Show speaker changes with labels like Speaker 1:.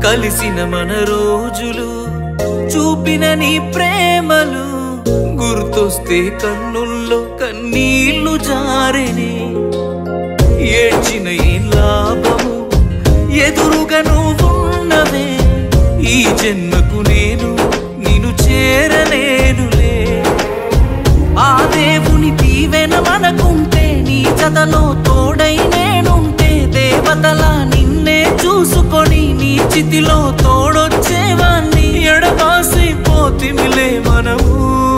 Speaker 1: కలిసిన మన రోజులు చూపిన నీ ప్రేమలు గుర్తొస్తే కన్నుల్లో కన్నీళ్లు జారెనే ఏడ్చిన ఈ లాభము ఎదురుగా నువ్వున్నవే ఈ జన్మకు నేను నిన్ను చేరలేనులే ఆ దేవుని దీవెన మనకుంటే నీ జతలో తోడై నేనుంటే దేవతలా నిన్నే చూసుకొని నీ చితిలో తో